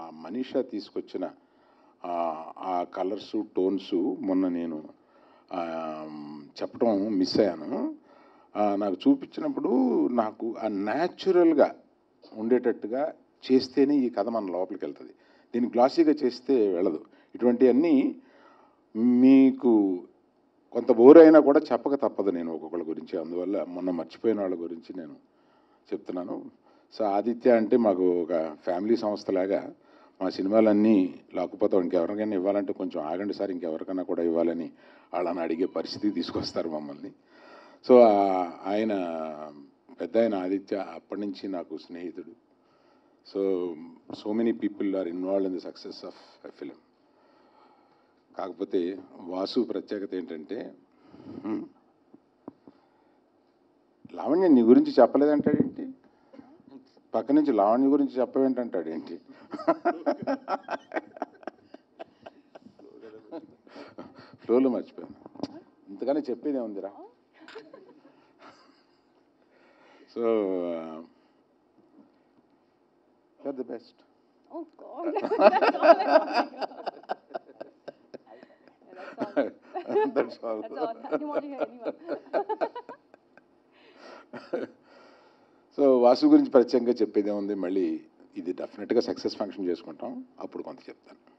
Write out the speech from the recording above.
మనీషా తీసుకొచ్చిన ఆ, ఆ కలర్స్ టోన్స్ మొన్న నేను ఆ, చెప్పడం మిస్ అయ్యాను ఆ, నాకు చూపించినప్పుడు నాకు ఆ న్యాచురల్గా ఉండేటట్టుగా చేస్తేనే ఈ కథ మన లోపలికి వెళ్తుంది దీన్ని గ్లాసీగా చేస్తే వెళ్ళదు ఇటువంటివన్నీ మీకు కొంత బోర్ అయినా కూడా చెప్పక తప్పదు నేను ఒక్కొక్కళ్ళ గురించి అందువల్ల మొన్న మర్చిపోయిన వాళ్ళ గురించి నేను చెప్తున్నాను సో ఆదిత్య అంటే మాకు ఒక ఫ్యామిలీ సంస్థలాగా మా సినిమాలన్నీ లేకపోతే ఇంకెవరికైనా ఇవ్వాలంటే కొంచెం ఆగండి సార్ ఇంకెవరికైనా కూడా ఇవ్వాలని వాళ్ళని అడిగే పరిస్థితి తీసుకొస్తారు మమ్మల్ని సో ఆ- ఆయన పెద్ద ఆయన ఆదిత్య అప్పటి నుంచి నాకు స్నేహితుడు so so many people are involve in the success of a film కాకపోతే వాసు ప్రత్యేకత ఏంటంటే హ్మ్, లావణ్య నీ గురించి చెప్పలేదంటాడేంటి పక్క నుంచి లావణ్య గురించి చెప్పవేంటంటాడేంటి ఫ్లోలో మర్చిపోయాను ఇంతగానే చెప్పేదే ఉందిరా so the best Oh God. That's all I want to hear. Yeah, that's all. That's all. That's all. I didn't want to hear anyone. So Vasu గురించి ప్రత్యేకంగా చెప్పేదే ఉంది మళ్ళీ ఇది డెఫినెట్గా సక్సెస్ ఫంక్షన్ చేసుకుంటాం అప్పుడు కొంత చెప్తాను